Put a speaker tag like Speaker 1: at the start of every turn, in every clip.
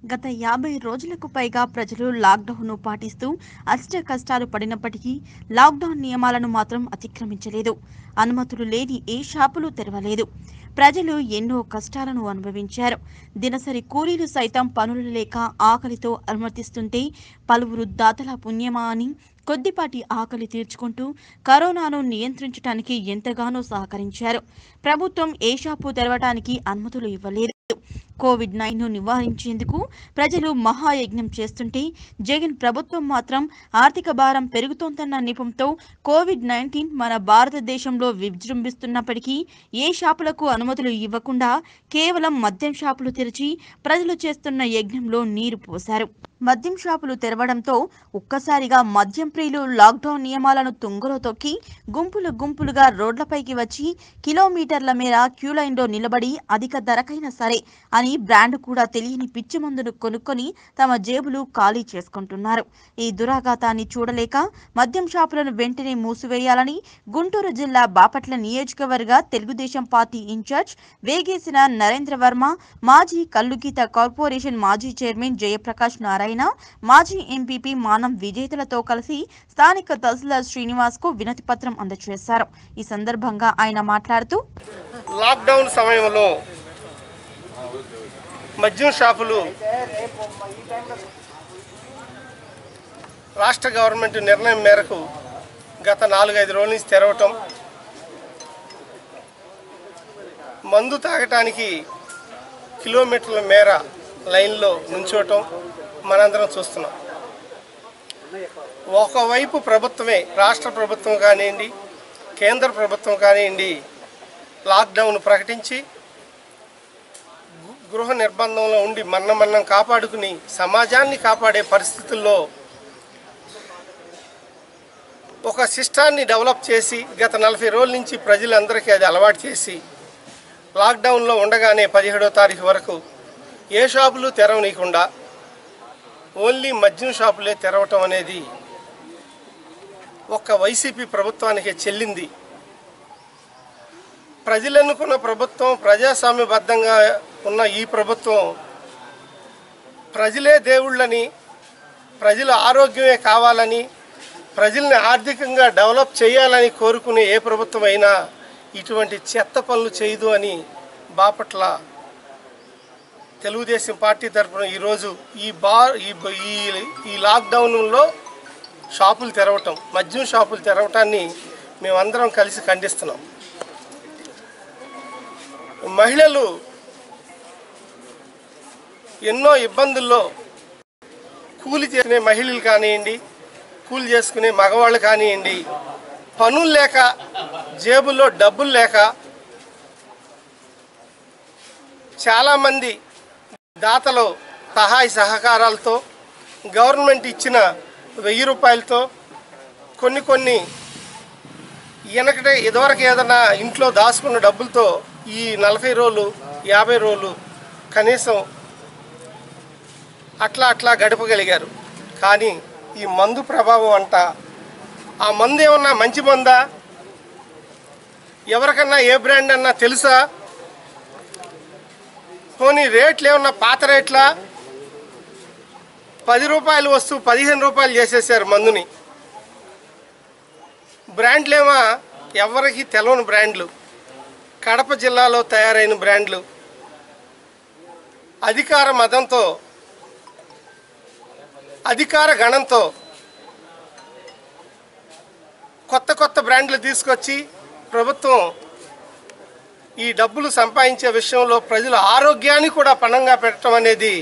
Speaker 1: గత యాభై రోజులకు పైగా ప్రజలు లాక్డౌన్ను పాటిస్తూ అష్ట కష్టాలు పడినప్పటికీ లాక్డౌన్ నియమాలను మాత్రం అతిక్రమించలేదు అనుమతులు లేని ఏ షాపులు తెరవలేదు ప్రజలు ఎన్నో కష్టాలను అనుభవించారు దినసరి కూలీలు సైతం పనులు లేక ఆకలితో అనుమతిస్తుంటే పలువురు దాతల పుణ్యమా అని కొద్దిపాటి ఆకలి తీర్చుకుంటూ కరోనాను నియంత్రించడానికి ఎంతగానో సహకరించారు ప్రభుత్వం ఏ షాపు తెరవడానికి అనుమతులు ఇవ్వలేదు కోవిడ్ నైన్ ను నివారించేందుకు ప్రజలు మహాయజ్ఞం చేస్తుంటే జగన్ ప్రభుత్వం మాత్రం ఆర్థిక భారం పెరుగుతోందన్న నెపంతో కోవిడ్ నైన్టీన్ మన భారతదేశంలో విజృంభిస్తున్నప్పటికీ ఏ షాపులకు అనుమతులు ఇవ్వకుండా కేవలం మద్యం షాపులు తెరిచి ప్రజలు చేస్తున్న యజ్ఞంలో నీరు పోశారు మద్యం షాపులు తెరవడంతో ఒక్కసారిగా మద్యం ప్రియులు లాక్డౌన్ నియమాలను తుంగలో తొక్కి గుంపులు గుంపులుగా రోడ్లపైకి వచ్చి కిలోమీటర్ల మేర క్యూ లైన్లో నిలబడి అధిక ధరకైనా సరే అని బ్రాండ్ కూడా తెలియని పిచ్చి మందును కొనుక్కొని తమ జేబులు ఖాళీ చేసుకుంటున్నారు ఈ దురాఘాతాన్ని చూడలేక మద్యం షాపులను వెంటనే మూసివేయాలని గుంటూరు జిల్లా బాపట్ల నియోజకవర్గ తెలుగుదేశం పార్టీ ఇన్ఛార్జ్ వేగేసిన నరేంద్ర వర్మ మాజీ కల్లుగీత కార్పొరేషన్ మాజీ చైర్మన్ జయప్రకాష్ నారాయణ మాజీ ఎంపీపీ మానం విజేతలతో కలిసి స్థానిక తహసీల్దార్ శ్రీనివాస్ కు వినతి పత్రం అందజేశారు ఈ సందర్భంగా ఆయన మాట్లాడుతూ
Speaker 2: లాక్డౌన్ సమయంలో మద్యం షాపులు రాష్ట్ర గవర్నమెంట్ నిర్ణయం మేరకు గత నాలుగైదు రోజుల నుంచి తెరవటం మందు తాగటానికి కిలోమీటర్ల మేర లైన్లో నుంచోవటం మనందరం చూస్తున్నాం ఒకవైపు ప్రభుత్వమే రాష్ట్ర ప్రభుత్వం కానివ్వండి కేంద్ర ప్రభుత్వం కానివ్వండి లాక్డౌన్ ప్రకటించి గు- గృహ నిర్బంధంలో ఉండి మన్న మన్నం కాపాడుకుని సమాజాన్ని కాపాడే పరిస్థితుల్లో ఒక సిస్టాన్ని డెవలప్ చేసి గత నలభై రోజుల నుంచి ప్రజలందరికీ అది అలవాటు చేసి లాక్డౌన్లో ఉండగానే పదిహేడో తారీఖు వరకు ఏ షాపులు తెరవనీయకుండా ఓన్లీ మద్యం షాపులే తెరవటం అనేది ఒక్క వైసీపీ ప్రభుత్వానికి చెల్లింది ప్రజలు ఎన్నుకున్న ప్రభుత్వం ప్రజాస్వామ్యబద్ధంగా ఉన్న ఈ ప్రభుత్వం ప్రజలే దేవుళ్ళని ప్రజల ఆరోగ్యమే కావాలని ప్రజల్ని ఆర్థికంగా డెవలప్ చేయాలని కోరుకునే ఏ ప్రభుత్వం అయినా ఇటువంటి చెత్త పనులు చేయదు అని బాపట్ల తెలుగుదేశం పార్టీ తరఫున ఈరోజు ఈ బార్ ఈ ఈ ఈ లాక్డౌన్లో షాపులు తెరవటం మద్యం షాపులు తెరవటాన్ని మేమందరం కలిసి ఖండిస్తున్నాం మహిళలు ఎన్నో ఇబ్బందుల్లో కూలి చేసుకునే మహిళలు కానివ్వండి కూలి చేసుకునే మగవాళ్ళు కానివ్వండి పనులు లేక జేబుల్లో డబ్బులు లేక చాలామంది దాతలు సహాయ సహకారాలతో గవర్నమెంట్ ఇచ్చిన వెయ్యి రూపాయలతో కొన్ని కొన్ని వెనకటే ఇదివరకు ఏదైనా ఇంట్లో దాచుకున్న డబ్బులతో ఈ నలభై రోజులు యాభై రోజులు కనీసం అట్లా అట్లా గడపగలిగారు కానీ ఈ మందు ప్రభావం అంట ఆ మందు ఏమన్నా మంచి మందా ఎవరికన్నా ఏ బ్రాండ్ అన్నా తెలుసా పోనీ రేట్లు ఏమన్నా పాత రేట్లా పది రూపాయలు వస్తువు పదిహేను రూపాయలు చేసేసారు మందుని బ్రాండ్లేమో ఎవరికి తెలవని బ్రాండ్లు కడప జిల్లాలో తయారైన బ్రాండ్లు అధికార మదంతో అధికార గణంతో కొత్త కొత్త బ్రాండ్లు తీసుకొచ్చి ప్రభుత్వం ఈ డబ్బులు సంపాదించే విషయంలో ప్రజల ఆరోగ్యాన్ని కూడా పణంగా పెట్టడం అనేది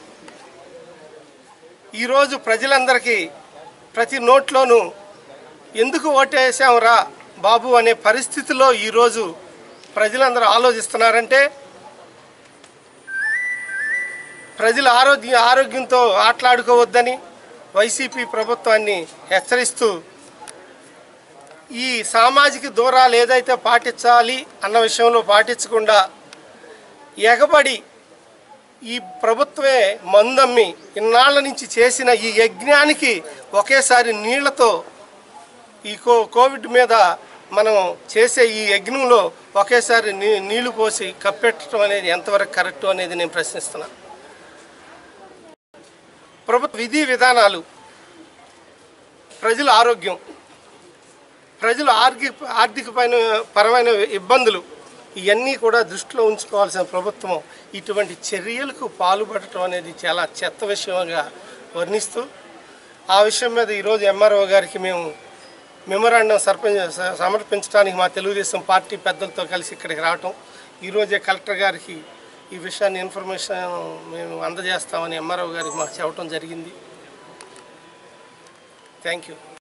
Speaker 2: ఈరోజు ప్రజలందరికీ ప్రతి నోట్లోనూ ఎందుకు ఓటేసాంరా బాబు అనే పరిస్థితిలో ఈరోజు ప్రజలందరూ ఆలోచిస్తున్నారంటే ప్రజల ఆరోగ్య ఆరోగ్యంతో ఆటలాడుకోవద్దని వైసీపీ ప్రభుత్వాన్ని హెచ్చరిస్తూ ఈ సామాజిక దూరాలు ఏదైతే పాటించాలి అన్న విషయంలో పాటించకుండా ఎగబడి ఈ ప్రభుత్వమే మందమ్మి ఇన్నాళ్ళ నుంచి చేసిన ఈ యజ్ఞానికి ఒకేసారి నీళ్లతో ఈ కో కోవిడ్ మీద మనం చేసే ఈ యజ్ఞంలో ఒకేసారి నీ నీళ్లు పోసి కప్పెట్టడం అనేది ఎంతవరకు కరెక్ట్ అనేది నేను ప్రశ్నిస్తున్నా ప్రభుత్వ విధి విధానాలు ప్రజల ఆరోగ్యం ప్రజల ఆర్థిక ఆర్థిక పైన పరమైన ఇబ్బందులు ఇవన్నీ కూడా దృష్టిలో ఉంచుకోవాల్సిన ప్రభుత్వం ఇటువంటి చర్యలకు పాల్పడటం అనేది చాలా చెత్త విషయంగా వర్ణిస్తూ ఆ విషయం మీద ఈరోజు ఎంఆర్ఓ గారికి మేము మెమోరాండం సర్పంచ్ స- సమర్పించడానికి మా తెలుగుదేశం పార్టీ పెద్దలతో కలిసి ఇక్కడికి రావటం ఈరోజే కలెక్టర్ గారికి ఈ విషయాన్ని ఇన్ఫర్మేషన్ మేము అందజేస్తామని ఎంఆర్ఓ గారికి మాకు చెప్పడం జరిగింది థ్యాంక్ యూ